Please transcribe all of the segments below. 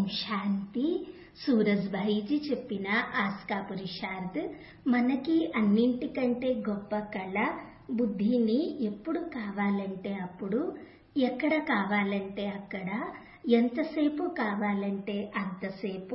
శాంతి సూరజ్భాయిజీ చెప్పిన ఆస్కా పురుషార్థ్ మనకి అన్నింటికంటే గొప్ప కళ బుద్ధిని ఎప్పుడు కావాలంటే అప్పుడు ఎక్కడ కావాలంటే అక్కడ ఎంతసేపు కావాలంటే అంతసేపు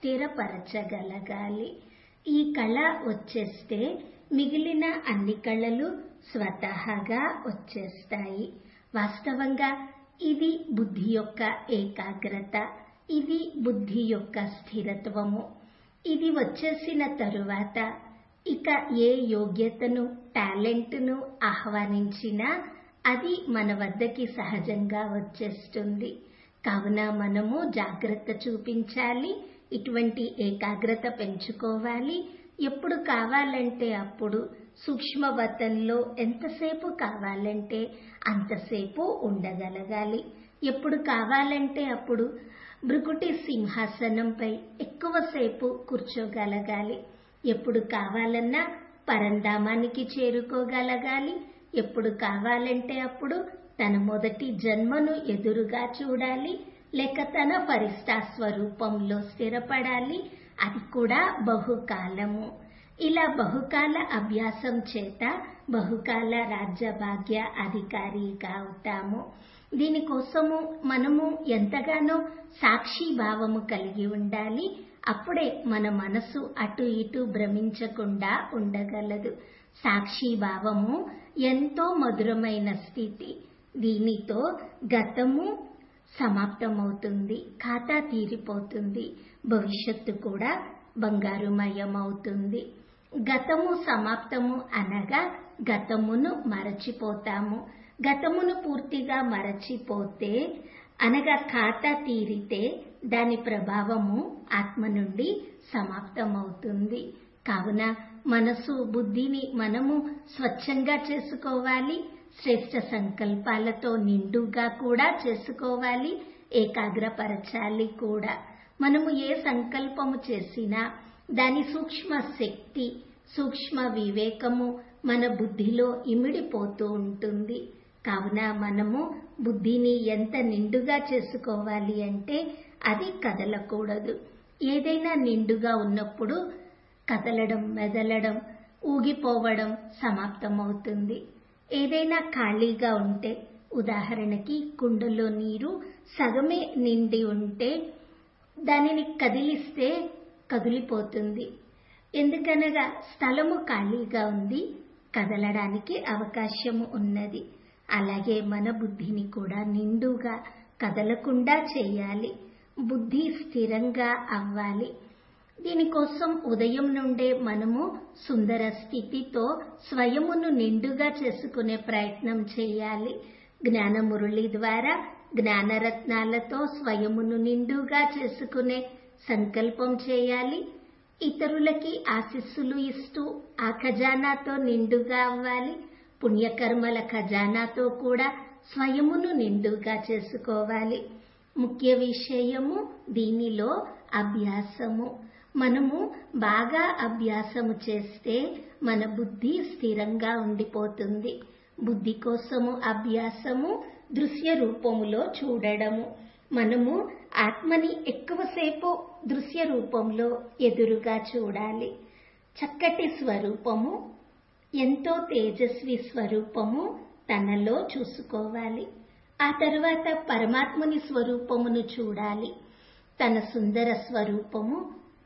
స్థిరపరచగలగాలి ఈ కళ వచ్చేస్తే మిగిలిన అన్ని కళలు స్వతహాగా వచ్చేస్తాయి వాస్తవంగా ఇది బుద్ధి యొక్క ఏకాగ్రత ఇది బుద్ధి యొక్క స్థిరత్వము ఇది వచ్చేసిన తరువాత ఇక ఏ యోగ్యతను టాలెంట్ను ఆహ్వానించినా అది మన వద్దకి సహజంగా వచ్చేస్తుంది కావున మనము జాగ్రత్త చూపించాలి ఇటువంటి ఏకాగ్రత పెంచుకోవాలి ఎప్పుడు కావాలంటే అప్పుడు సూక్ష్మవతంలో ఎంతసేపు కావాలంటే అంతసేపు ఉండగలగాలి ఎప్పుడు కావాలంటే అప్పుడు భృకుటి సింహాసనంపై ఎక్కువసేపు కూర్చోగలగాలి ఎప్పుడు కావాలన్నా పరంధామానికి చేరుకోగలగాలి ఎప్పుడు కావాలంటే అప్పుడు తన మొదటి జన్మను ఎదురుగా చూడాలి లేక తన ఫరిస్తా స్వరూపంలో స్థిరపడాలి అది కూడా బహుకాలము ఇలా బహుకాల అభ్యాసం చేత బహుకాల రాజ్యభాగ్య అధికారిగా అవుతాము దీనికోసము మనము ఎంతగానో సాక్షి భావము కలిగి ఉండాలి అప్పుడే మన మనసు అటు ఇటు భ్రమించకుండా ఉండగలదు సాక్షి భావము ఎంతో మధురమైన స్థితి దీనితో గతము సమాప్తమవుతుంది ఖాతా తీరిపోతుంది భవిష్యత్తు కూడా బంగారుమయమవుతుంది గతము సమాప్తము అనగా గతమును మరచిపోతాము గతమును పూర్తిగా మరచిపోతే అనగా ఖాతా తీరితే దాని ప్రభావము ఆత్మ నుండి సమాప్తమవుతుంది కావున మనసు బుద్ధిని మనము స్వచ్ఛంగా చేసుకోవాలి శ్రేష్ట సంకల్పాలతో నిండుగా కూడా చేసుకోవాలి ఏకాగ్రపరచాలి కూడా మనము ఏ సంకల్పము చేసినా దాని సూక్ష్మ శక్తి సూక్ష్మ వివేకము మన బుద్ధిలో ఇమిడిపోతూ ఉంటుంది కావున మనము బుద్ధిని ఎంత నిండుగా చేసుకోవాలి అంటే అది కదలకూడదు ఏదైనా నిండుగా ఉన్నప్పుడు కదలడం మెదలడం ఊగిపోవడం సమాప్తమవుతుంది ఏదైనా ఖాళీగా ఉంటే ఉదాహరణకి కుండలో నీరు సగమే నిండి ఉంటే దానిని కదిలిస్తే కదిలిపోతుంది ఎందుకనగా స్థలము ఖాళీగా ఉంది కదలడానికి అవకాశము ఉన్నది అలాగే మన బుద్ధిని కూడా నిండుగా కదలకుండా చేయాలి బుద్ధి స్థిరంగా అవ్వాలి దీనికోసం ఉదయం నుండే మనము సుందర స్థితితో స్వయమును నిండుగా చేసుకునే ప్రయత్నం చేయాలి జ్ఞాన మురళి ద్వారా జ్ఞానరత్నాలతో స్వయమును నిండుగా చేసుకునే సంకల్పం చేయాలి ఇతరులకి ఆశీస్సులు ఇస్తూ ఆ ఖజానాతో నిండుగా అవ్వాలి పుణ్యకర్మల ఖజానాతో కూడా స్వయమును నిండుగా చేసుకోవాలి ముఖ్య విషయము దీనిలో అభ్యాసము మనము బాగా అభ్యాసము చేస్తే మన బుద్ధి స్థిరంగా ఉండిపోతుంది బుద్ధి కోసము అభ్యాసము దృశ్య రూపములో చూడడము మనము ఆత్మని ఎక్కువసేపు దృశ్య రూపంలో ఎదురుగా చూడాలి చక్కటి స్వరూపము ఎంతో తేజస్వి స్వరూపము తనలో చూసుకోవాలి ఆ తర్వాత పరమాత్ముని స్వరూపమును చూడాలి తన సుందర స్వరూపము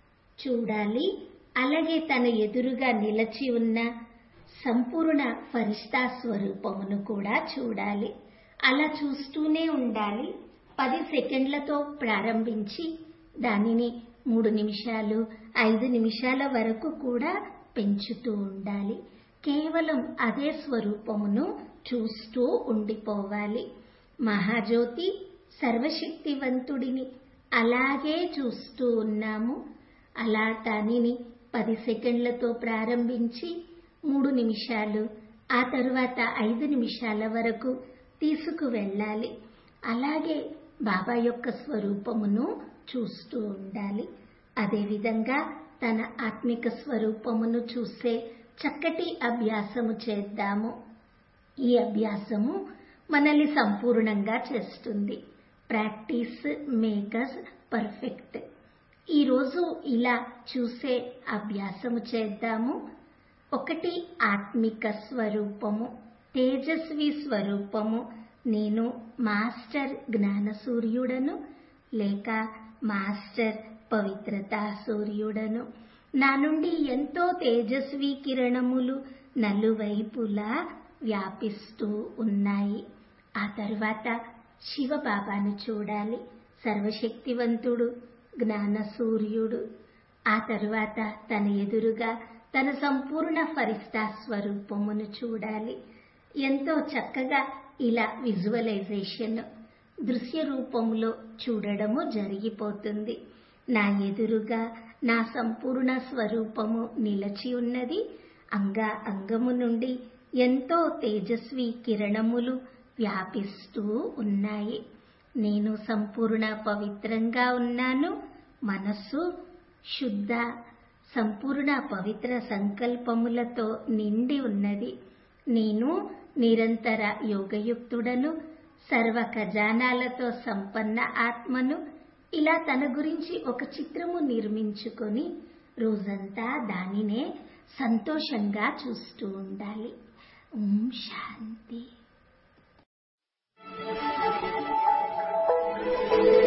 చూడాలి అలాగే తన ఎదురుగా నిలచి ఉన్న సంపూర్ణ ఫరిష్తా స్వరూపమును కూడా చూడాలి అలా చూస్తూనే ఉండాలి పది సెకండ్లతో ప్రారంభించి దానిని మూడు నిమిషాలు ఐదు నిమిషాల వరకు కూడా పెంచుతూ ఉండాలి కేవలం అదే స్వరూపమును చూస్తూ ఉండిపోవాలి మహాజ్యోతి సర్వశక్తివంతుడిని అలాగే చూస్తూ ఉన్నాము అలా దానిని పది సెకండ్లతో ప్రారంభించి మూడు నిమిషాలు ఆ తరువాత ఐదు నిమిషాల వరకు తీసుకువెళ్ళాలి అలాగే బాబా యొక్క స్వరూపమును చూస్తూ ఉండాలి అదేవిధంగా తన ఆత్మిక స్వరూపమును చూసే చక్కటి అభ్యాసము చేద్దాము ఈ అభ్యాసము మనల్ని సంపూర్ణంగా చేస్తుంది ప్రాక్టీస్ మేకర్స్ పర్ఫెక్ట్ ఈరోజు ఇలా చూసే అభ్యాసము చేద్దాము ఒకటి ఆత్మిక స్వరూపము తేజస్వి స్వరూపము నేను మాస్టర్ జ్ఞాన సూర్యుడను లేక మాస్టర్ పవిత్రతా సూర్యుడను నా నుండి ఎంతో తేజస్వి కిరణములు నలువైపులా వ్యాపిస్తూ ఉన్నాయి ఆ తర్వాత శివబాబాను చూడాలి సర్వశక్తివంతుడు జ్ఞాన సూర్యుడు ఆ తరువాత తన ఎదురుగా తన సంపూర్ణ ఫరిస్తా స్వరూపమును చూడాలి ఎంతో చక్కగా ఇలా విజువలైజేషన్ దృశ్య రూపంలో చూడడము జరిగిపోతుంది నా ఎదురుగా నా సంపూర్ణ స్వరూపము నిలచి ఉన్నది అంగ అంగము నుండి ఎంతో తేజస్వి కిరణములు వ్యాపిస్తూ ఉన్నాయి నేను సంపూర్ణ పవిత్రంగా ఉన్నాను మనస్సు శుద్ధ సంపూర్ణ పవిత్ర సంకల్పములతో నిండి ఉన్నది నేను నిరంతర యోగయుక్తుడను సర్వ ఖజానాలతో సంపన్న ఆత్మను ఇలా తన గురించి ఒక చిత్రము నిర్మించుకొని రోజంతా దానినే సంతోషంగా చూస్తూ ఉండాలి ఓం శాంతి